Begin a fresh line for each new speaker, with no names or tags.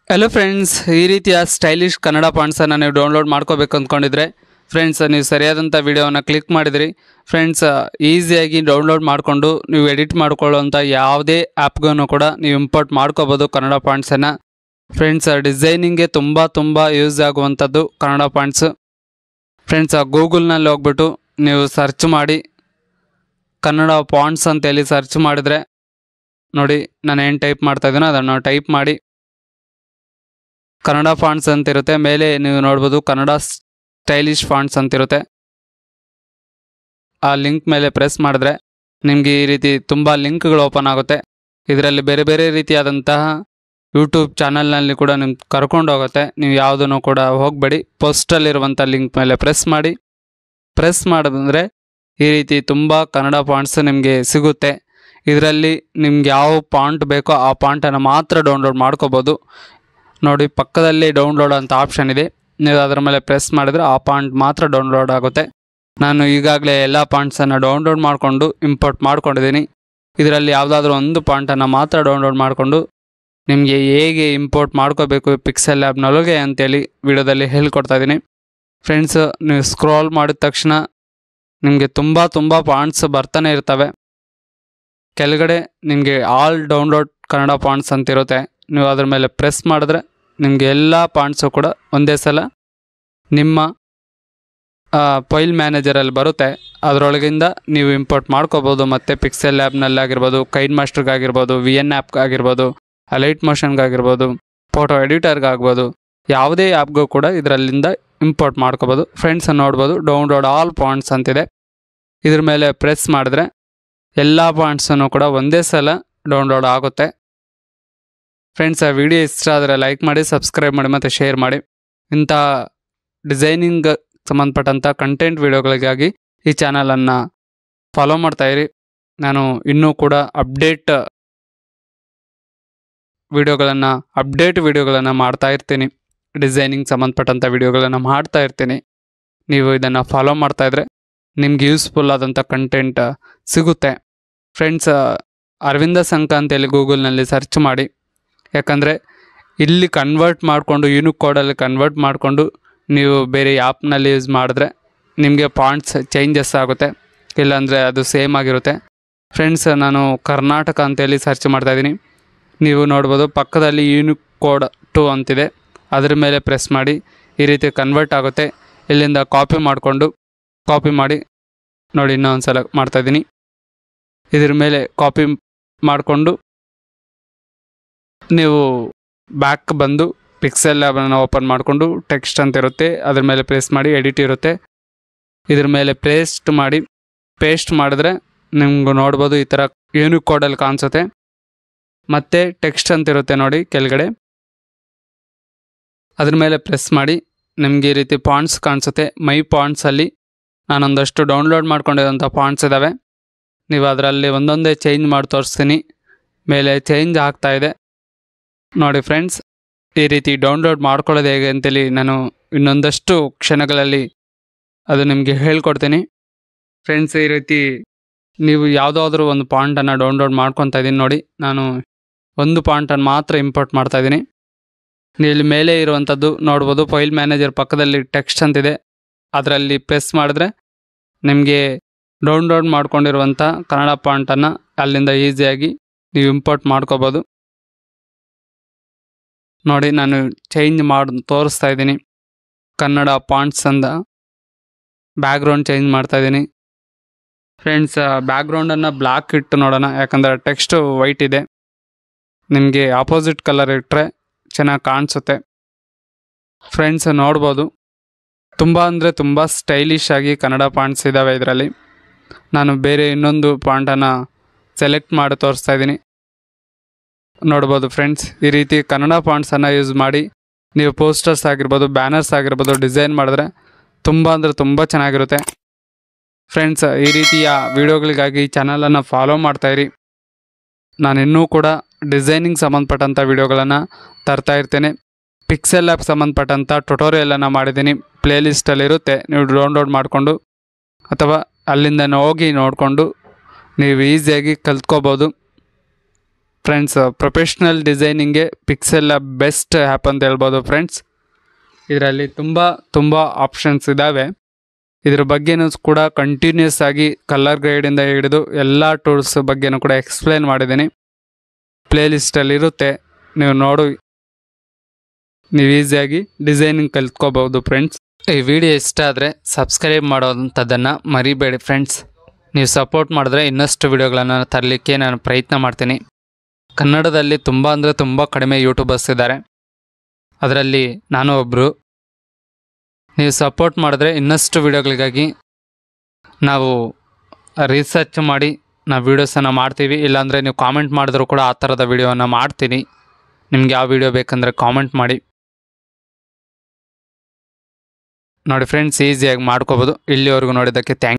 hello friends ಈ ರೀತಿಯ stylish Kannada ಪಾಯಿಂಟ್ಸನ್ನು ನೀವು ಡೌನ್ಲೋಡ್ ಮಾಡ್ಕೋಬೇಕು ಅಂದ್ಕೊಂಡಿದ್ರೆ ಫ್ರೆಂಡ್ಸ್ ನೀವು ಸರಿಯಾದಂಥ ವಿಡಿಯೋನ ಕ್ಲಿಕ್ ಮಾಡಿದ್ರಿ ಫ್ರೆಂಡ್ಸ್ ಈಸಿಯಾಗಿ ಡೌನ್ಲೋಡ್ ಮಾಡಿಕೊಂಡು ನೀವು ಎಡಿಟ್ ಮಾಡ್ಕೊಳ್ಳೋಂಥ ಯಾವುದೇ ಆ್ಯಪ್ಗೂ ಕೂಡ ನೀವು ಇಂಪೋರ್ಟ್ ಮಾಡ್ಕೋಬೋದು ಕನ್ನಡ ಪಾಯಿಂಟ್ಸನ್ನು ಫ್ರೆಂಡ್ಸ್ ಡಿಸೈನಿಂಗ್ಗೆ ತುಂಬ ತುಂಬ ಯೂಸ್ ಆಗುವಂಥದ್ದು ಕನ್ನಡ ಪಾಯಿಂಟ್ಸು ಫ್ರೆಂಡ್ಸ್ ಗೂಗಲ್ನಲ್ಲಿ ಹೋಗ್ಬಿಟ್ಟು ನೀವು ಸರ್ಚ್ ಮಾಡಿ ಕನ್ನಡ ಪಾಯಿಂಟ್ಸ್ ಅಂತೇಳಿ ಸರ್ಚ್ ಮಾಡಿದರೆ ನೋಡಿ ನಾನು ಏನು ಟೈಪ್ ಮಾಡ್ತಾ ಇದ್ದೀನೋ ಅದನ್ನು ಟೈಪ್ ಮಾಡಿ ಕನ್ನಡ ಫಾಂಟ್ಸ್ ಅಂತ ಇರುತ್ತೆ ಮೇಲೆ ನೀವು ನೋಡ್ಬೋದು ಕನ್ನಡ ಸ್ಟೈಲಿಶ್ ಫಾಂಟ್ಸ್ ಅಂತಿರುತ್ತೆ ಆ ಲಿಂಕ್ ಮೇಲೆ ಪ್ರೆಸ್ ಮಾಡಿದ್ರೆ ನಿಮಗೆ ಈ ರೀತಿ ತುಂಬ ಲಿಂಕ್ಗಳು ಓಪನ್ ಆಗುತ್ತೆ ಇದರಲ್ಲಿ ಬೇರೆ ಬೇರೆ ರೀತಿಯಾದಂತಹ ಯೂಟ್ಯೂಬ್ ಚಾನಲ್ನಲ್ಲಿ ಕೂಡ ನಿಮ್ಗೆ ಕರ್ಕೊಂಡು ಹೋಗುತ್ತೆ ನೀವು ಯಾವುದನ್ನು ಕೂಡ ಹೋಗಬೇಡಿ ಪೋಸ್ಟಲ್ಲಿರುವಂಥ ಲಿಂಕ್ ಮೇಲೆ ಪ್ರೆಸ್ ಮಾಡಿ ಪ್ರೆಸ್ ಮಾಡಿದ್ರೆ ಈ ರೀತಿ ತುಂಬ ಕನ್ನಡ ಪಾಯಿಂಟ್ಸ್ ನಿಮಗೆ ಸಿಗುತ್ತೆ ಇದರಲ್ಲಿ ನಿಮ್ಗೆ ಯಾವ ಪಾಂಟ್ ಬೇಕೋ ಆ ಪಾಂಟನ್ನು ಮಾತ್ರ ಡೌನ್ಲೋಡ್ ಮಾಡ್ಕೋಬೋದು ನೋಡಿ ಪಕ್ಕದಲ್ಲಿ ಡೌನ್ಲೋಡ್ ಅಂತ ಆಪ್ಷನ್ ಇದೆ ನೀವು ಅದರ ಮೇಲೆ ಪ್ರೆಸ್ ಮಾಡಿದ್ರೆ ಆ ಪಾಯಿಂಟ್ ಮಾತ್ರ ಡೌನ್ಲೋಡ್ ಆಗುತ್ತೆ ನಾನು ಈಗಾಗಲೇ ಎಲ್ಲ ಪಾಯಿಂಟ್ಸನ್ನು ಡೌನ್ಲೋಡ್ ಮಾಡಿಕೊಂಡು ಇಂಪೋರ್ಟ್ ಮಾಡ್ಕೊಂಡಿದ್ದೀನಿ ಇದರಲ್ಲಿ ಯಾವುದಾದ್ರೂ ಒಂದು ಪಾಯಿಂಟನ್ನು ಮಾತ್ರ ಡೌನ್ಲೋಡ್ ಮಾಡಿಕೊಂಡು ನಿಮಗೆ ಹೇಗೆ ಇಂಪೋರ್ಟ್ ಮಾಡ್ಕೋಬೇಕು ಪಿಕ್ಸೆಲ್ ಆ್ಯಪ್ನೊಳಗೆ ಅಂತೇಳಿ ವಿಡಿಯೋದಲ್ಲಿ ಹೇಳ್ಕೊಡ್ತಾ ಇದ್ದೀನಿ ಫ್ರೆಂಡ್ಸ್ ನೀವು ಸ್ಕ್ರೋಲ್ ಮಾಡಿದ ತಕ್ಷಣ ನಿಮಗೆ ತುಂಬ ತುಂಬ ಪಾಯಿಂಟ್ಸ್ ಬರ್ತಾನೆ ಇರ್ತವೆ ಕೆಳಗಡೆ ನಿಮಗೆ ಆಲ್ ಡೌನ್ಲೋಡ್ ಕನ್ನಡ ಪಾಯಿಂಟ್ಸ್ ಅಂತಿರುತ್ತೆ ನೀವು ಅದ್ರ ಮೇಲೆ ಪ್ರೆಸ್ ಮಾಡಿದ್ರೆ ನಿಮಗೆ ಎಲ್ಲ ಪಾಯಿಂಟ್ಸು ಕೂಡ ಒಂದೇ ಸಲ ನಿಮ್ಮ ಫೈಲ್ ಮ್ಯಾನೇಜರಲ್ಲಿ ಬರುತ್ತೆ ಅದರೊಳಗಿಂದ ನೀವು ಇಂಪೋರ್ಟ್ ಮಾಡ್ಕೋಬೋದು ಮತ್ತು ಪಿಕ್ಸೆಲ್ ಆ್ಯಪ್ನಲ್ಲಾಗಿರ್ಬೋದು ಕೈನ್ ಮಾಸ್ಟರ್ಗಾಗಿರ್ಬೋದು ವಿ ಎನ್ ಆ್ಯಪ್ಗಾಗಿರ್ಬೋದು ಲೈಟ್ ಮೋಷನ್ಗಾಗಿರ್ಬೋದು ಫೋಟೋ ಎಡಿಟರ್ಗಾಗ್ಬೋದು ಯಾವುದೇ ಆ್ಯಪ್ಗೂ ಕೂಡ ಇದರಲ್ಲಿಂದ ಇಂಪೋರ್ಟ್ ಮಾಡ್ಕೋಬೋದು ಫ್ರೆಂಡ್ಸ್ ನೋಡ್ಬೋದು ಡೌನ್ಲೋಡ್ ಆಲ್ ಪಾಯಿಂಟ್ಸ್ ಅಂತಿದೆ ಇದ್ರ ಮೇಲೆ ಪ್ರೆಸ್ ಮಾಡಿದ್ರೆ ಎಲ್ಲ ಪಾಯಿಂಟ್ಸನ್ನು ಕೂಡ ಒಂದೇ ಸಲ ಡೌನ್ಲೋಡ್ ಆಗುತ್ತೆ ಫ್ರೆಂಡ್ಸ್ ಆ ವಿಡಿಯೋ ಇಷ್ಟ ಆದರೆ ಲೈಕ್ ಮಾಡಿ ಸಬ್ಸ್ಕ್ರೈಬ್ ಮಾಡಿ ಮತ್ತು ಶೇರ್ ಮಾಡಿ ಇಂಥ ಡಿಸೈನಿಂಗ್ ಸಂಬಂಧಪಟ್ಟಂಥ ಕಂಟೆಂಟ್ ವಿಡಿಯೋಗಳಿಗಾಗಿ ಈ ಚಾನಲನ್ನು ಫಾಲೋ ಮಾಡ್ತಾಯಿರಿ ನಾನು ಇನ್ನೂ ಕೂಡ ಅಪ್ಡೇಟ್ ವಿಡಿಯೋಗಳನ್ನು ಅಪ್ಡೇಟ್ ವಿಡಿಯೋಗಳನ್ನು ಮಾಡ್ತಾ ಇರ್ತೀನಿ ಡಿಸೈನಿಂಗ್ ಸಂಬಂಧಪಟ್ಟಂಥ ವಿಡಿಯೋಗಳನ್ನು ಮಾಡ್ತಾ ಇರ್ತೀನಿ ನೀವು ಇದನ್ನು ಫಾಲೋ ಮಾಡ್ತಾಯಿದ್ರೆ ನಿಮ್ಗೆ ಯೂಸ್ಫುಲ್ ಆದಂಥ ಕಂಟೆಂಟ್ ಸಿಗುತ್ತೆ ಫ್ರೆಂಡ್ಸ್ ಅರವಿಂದ ಸಂಕ ಅಂತೇಳಿ ಗೂಗಲ್ನಲ್ಲಿ ಸರ್ಚ್ ಮಾಡಿ ಯಾಕಂದರೆ ಇಲ್ಲಿ ಕನ್ವರ್ಟ್ ಮಾಡಿಕೊಂಡು ಯೂನಿಕ್ ಕೋಡಲ್ಲಿ ಕನ್ವರ್ಟ್ ಮಾಡಿಕೊಂಡು ನೀವು ಬೇರೆ ಆ್ಯಪ್ನಲ್ಲಿ ಯೂಸ್ ಮಾಡಿದ್ರೆ ನಿಮಗೆ ಪಾಯಿಂಟ್ಸ್ ಚೇಂಜಸ್ ಆಗುತ್ತೆ ಇಲ್ಲಾಂದರೆ ಅದು ಸೇಮ್ ಆಗಿರುತ್ತೆ ಫ್ರೆಂಡ್ಸ್ ನಾನು ಕರ್ನಾಟಕ ಅಂತೇಳಿ ಸರ್ಚ್ ಮಾಡ್ತಾಯಿದ್ದೀನಿ ನೀವು ನೋಡ್ಬೋದು ಪಕ್ಕದಲ್ಲಿ ಯೂನಿಕ್ ಕೋಡ್ ಟು ಅಂತಿದೆ ಅದ್ರ ಮೇಲೆ ಪ್ರೆಸ್ ಮಾಡಿ ಈ ರೀತಿ ಕನ್ವರ್ಟ್ ಆಗುತ್ತೆ ಇಲ್ಲಿಂದ ಕಾಪಿ ಮಾಡಿಕೊಂಡು ಕಾಪಿ ಮಾಡಿ ನೋಡಿ ಇನ್ನೊಂದು ಸಲ ಮಾಡ್ತಾಯಿದ್ದೀನಿ ಇದ್ರ ಮೇಲೆ ಕಾಪಿ ಮಾಡಿಕೊಂಡು ನೀವು ಬ್ಯಾಕ್ ಬಂದು ಪಿಕ್ಸೆಲ್ ಆ್ಯಪನ್ನು ಓಪನ್ ಮಾಡಿಕೊಂಡು ಟೆಕ್ಸ್ಟ್ ಅಂತ ಇರುತ್ತೆ ಅದ್ರ ಮೇಲೆ ಪ್ರೆಸ್ ಮಾಡಿ ಎಡಿಟ್ ಇರುತ್ತೆ ಇದ್ರ ಮೇಲೆ ಪೇಸ್ಟ್ ಮಾಡಿ ಪೇಸ್ಟ್ ಮಾಡಿದ್ರೆ ನಿಮ್ಗೆ ನೋಡ್ಬೋದು ಈ ಥರ ಯೂನಿಕ್ ಕೋಡಲ್ಲಿ ಕಾಣಿಸುತ್ತೆ ಮತ್ತು ಟೆಕ್ಸ್ಟ್ ಅಂತ ಇರುತ್ತೆ ನೋಡಿ ಕೆಳಗಡೆ ಅದ್ರ ಮೇಲೆ ಪ್ರೆಸ್ ಮಾಡಿ ನಿಮಗೆ ಈ ರೀತಿ ಪಾಯಿಂಟ್ಸ್ ಕಾಣಿಸುತ್ತೆ ಮೈ ಪಾಯಿಂಟ್ಸಲ್ಲಿ ನಾನೊಂದಷ್ಟು ಡೌನ್ಲೋಡ್ ಮಾಡ್ಕೊಂಡಿರೋಂಥ ಪಾಯಿಂಟ್ಸ್ ಇದ್ದಾವೆ ನೀವು ಅದರಲ್ಲಿ ಒಂದೊಂದೇ ಚೇಂಜ್ ಮಾಡಿ ತೋರಿಸ್ತೀನಿ ಮೇಲೆ ಚೇಂಜ್ ಆಗ್ತಾ ಇದೆ ನೋಡಿ ಫ್ರೆಂಡ್ಸ್ ಈ ರೀತಿ ಡೌನ್ಲೋಡ್ ಮಾಡ್ಕೊಳ್ಳೋದು ಹೇಗೆ ಅಂತೇಳಿ ನಾನು ಇನ್ನೊಂದಷ್ಟು ಕ್ಷಣಗಳಲ್ಲಿ ಅದು ನಿಮಗೆ ಹೇಳ್ಕೊಡ್ತೀನಿ ಫ್ರೆಂಡ್ಸ್ ಈ ರೀತಿ ನೀವು ಯಾವುದಾದ್ರೂ ಒಂದು ಪಾಯಿಂಟನ್ನು ಡೌನ್ಲೋಡ್ ಮಾಡ್ಕೊತಾ ಇದ್ದೀನಿ ನೋಡಿ ನಾನು ಒಂದು ಪಾಯಿಂಟನ್ನು ಮಾತ್ರ ಇಂಪೋರ್ಟ್ ಮಾಡ್ತಾ ಇದ್ದೀನಿ ನೀವು ಇಲ್ಲಿ ಮೇಲೆ ಇರುವಂಥದ್ದು ನೋಡ್ಬೋದು ಫೈಲ್ ಮ್ಯಾನೇಜರ್ ಪಕ್ಕದಲ್ಲಿ ಟೆಕ್ಸ್ಟ್ ಅಂತಿದೆ ಅದರಲ್ಲಿ ಪ್ರೆಸ್ ಮಾಡಿದ್ರೆ ನಿಮಗೆ ಡೌನ್ಲೋಡ್ ಮಾಡ್ಕೊಂಡಿರುವಂಥ ಕನ್ನಡ ಪಾಯಿಂಟನ್ನು ಅಲ್ಲಿಂದ ಈಸಿಯಾಗಿ ನೀವು ಇಂಪೋರ್ಟ್ ಮಾಡ್ಕೋಬೋದು ನೋಡಿ ನಾನು ಚೇಂಜ್ ಮಾಡಿ ತೋರಿಸ್ತಾ ಇದ್ದೀನಿ ಕನ್ನಡ ಪಾಯಿಂಟ್ಸ್ ಅಂದ ಬ್ಯಾಕ್ಗ್ರೌಂಡ್ ಚೇಂಜ್ ಮಾಡ್ತಾ ಇದ್ದೀನಿ ಫ್ರೆಂಡ್ಸ್ ಬ್ಯಾಕ್ಗ್ರೌಂಡನ್ನು ಬ್ಲ್ಯಾಕ್ ಇಟ್ಟು ನೋಡೋಣ ಯಾಕಂದರೆ ಟೆಕ್ಸ್ಟು ವೈಟ್ ಇದೆ ನಿಮಗೆ ಆಪೋಸಿಟ್ ಕಲರ್ ಇಟ್ಟರೆ ಚೆನ್ನಾಗಿ ಕಾಣಿಸುತ್ತೆ ಫ್ರೆಂಡ್ಸ್ ನೋಡ್ಬೋದು ತುಂಬ ಅಂದರೆ ತುಂಬ ಸ್ಟೈಲಿಶ್ ಆಗಿ ಕನ್ನಡ ಪಾಯಿಂಟ್ಸ್ ಇದ್ದಾವೆ ಇದರಲ್ಲಿ ನಾನು ಬೇರೆ ಇನ್ನೊಂದು ಪಾಯಿಂಟನ್ನು ಸೆಲೆಕ್ಟ್ ಮಾಡಿ ತೋರಿಸ್ತಾ ಇದ್ದೀನಿ ನೋಡ್ಬೋದು ಫ್ರೆಂಡ್ಸ್ ಈ ರೀತಿ ಕನ್ನಡ ಪಾಯಿಂಟ್ಸನ್ನು ಯೂಸ್ ಮಾಡಿ ನೀವು ಪೋಸ್ಟರ್ಸ್ ಆಗಿರ್ಬೋದು ಬ್ಯಾನರ್ಸ್ ಆಗಿರ್ಬೋದು ಡಿಸೈನ್ ಮಾಡಿದ್ರೆ ತುಂಬ ಅಂದರೆ ತುಂಬ ಚೆನ್ನಾಗಿರುತ್ತೆ ಫ್ರೆಂಡ್ಸ್ ಈ ರೀತಿಯ ವಿಡಿಯೋಗಳಿಗಾಗಿ ಚಾನಲನ್ನು ಫಾಲೋ ಮಾಡ್ತಾಯಿರಿ ನಾನು ಇನ್ನೂ ಕೂಡ ಡಿಸೈನಿಂಗ್ ಸಂಬಂಧಪಟ್ಟಂಥ ವಿಡಿಯೋಗಳನ್ನು ತರ್ತಾ ಇರ್ತೇನೆ ಪಿಕ್ಸೆಲ್ ಆ್ಯಪ್ ಸಂಬಂಧಪಟ್ಟಂಥ ಟ್ಯುಟೋರಿಯಲನ್ನು ಮಾಡಿದ್ದೀನಿ ಪ್ಲೇಲಿಸ್ಟಲ್ಲಿರುತ್ತೆ ನೀವು ಡೌನ್ಲೋಡ್ ಮಾಡಿಕೊಂಡು ಅಥವಾ ಅಲ್ಲಿಂದ ಹೋಗಿ ನೋಡಿಕೊಂಡು ನೀವು ಈಸಿಯಾಗಿ ಕಲ್ತ್ಕೋಬೋದು ಫ್ರೆಂಡ್ಸ್ ಪ್ರೊಫೆಷ್ನಲ್ ಡಿಸೈನಿಂಗ್ಗೆ ಪಿಕ್ಸೆಲ್ ಬೆಸ್ಟ್ ಆ್ಯಪ್ ಅಂತ ಹೇಳ್ಬೋದು ಫ್ರೆಂಡ್ಸ್ ಇದರಲ್ಲಿ ತುಂಬ ತುಂಬ ಆಪ್ಷನ್ಸ್ ಇದ್ದಾವೆ ಇದ್ರ ಬಗ್ಗೆನೂ ಕೂಡ ಕಂಟಿನ್ಯೂಸ್ ಆಗಿ ಕಲರ್ ಗೈಡಿಂದ ಹಿಡಿದು ಎಲ್ಲ ಟೂಲ್ಸ್ ಬಗ್ಗೆನೂ ಕೂಡ ಎಕ್ಸ್ಪ್ಲೇನ್ ಮಾಡಿದ್ದೀನಿ ಪ್ಲೇ ಲಿಸ್ಟಲ್ಲಿ ಇರುತ್ತೆ ನೀವು ನೋಡು ನೀವು ಈಸಿಯಾಗಿ ಡಿಸೈನಿಂಗ್ ಕಲ್ತ್ಕೋಬಹುದು ಫ್ರೆಂಡ್ಸ್ ಈ ವಿಡಿಯೋ ಇಷ್ಟ ಆದರೆ ಸಬ್ಸ್ಕ್ರೈಬ್ ಮಾಡೋದಂಥದ್ದನ್ನು ಮರಿಬೇಡಿ ಫ್ರೆಂಡ್ಸ್ ನೀವು ಸಪೋರ್ಟ್ ಮಾಡಿದ್ರೆ ಇನ್ನಷ್ಟು ವಿಡಿಯೋಗಳನ್ನು ತರಲಿಕ್ಕೆ ನಾನು ಪ್ರಯತ್ನ ಮಾಡ್ತೀನಿ ಕನ್ನಡದಲ್ಲಿ ತುಂಬ ಅಂದರೆ ತುಂಬ ಕಡಿಮೆ ಯೂಟ್ಯೂಬರ್ಸ್ ಇದ್ದಾರೆ ಅದರಲ್ಲಿ ನಾನು ಒಬ್ಬರು ನೀವು ಸಪೋರ್ಟ್ ಮಾಡಿದ್ರೆ ಇನ್ನಷ್ಟು ವಿಡಿಯೋಗಳಿಗಾಗಿ ನಾವು ರಿಸರ್ಚ್ ಮಾಡಿ ನಾವು ವೀಡಿಯೋಸನ್ನು ಮಾಡ್ತೀವಿ ಇಲ್ಲಾಂದರೆ ನೀವು ಕಾಮೆಂಟ್ ಮಾಡಿದ್ರು ಕೂಡ ಆ ಥರದ ವಿಡಿಯೋನ ಮಾಡ್ತೀನಿ ನಿಮ್ಗೆ ಯಾವ ವಿಡಿಯೋ ಬೇಕಂದರೆ ಕಾಮೆಂಟ್ ಮಾಡಿ ನೋಡಿ ಫ್ರೆಂಡ್ಸ್ ಈಸಿಯಾಗಿ ಮಾಡ್ಕೋಬೋದು ಇಲ್ಲಿವರೆಗೂ ನೋಡಿದ್ದಕ್ಕೆ ಥ್ಯಾಂಕ್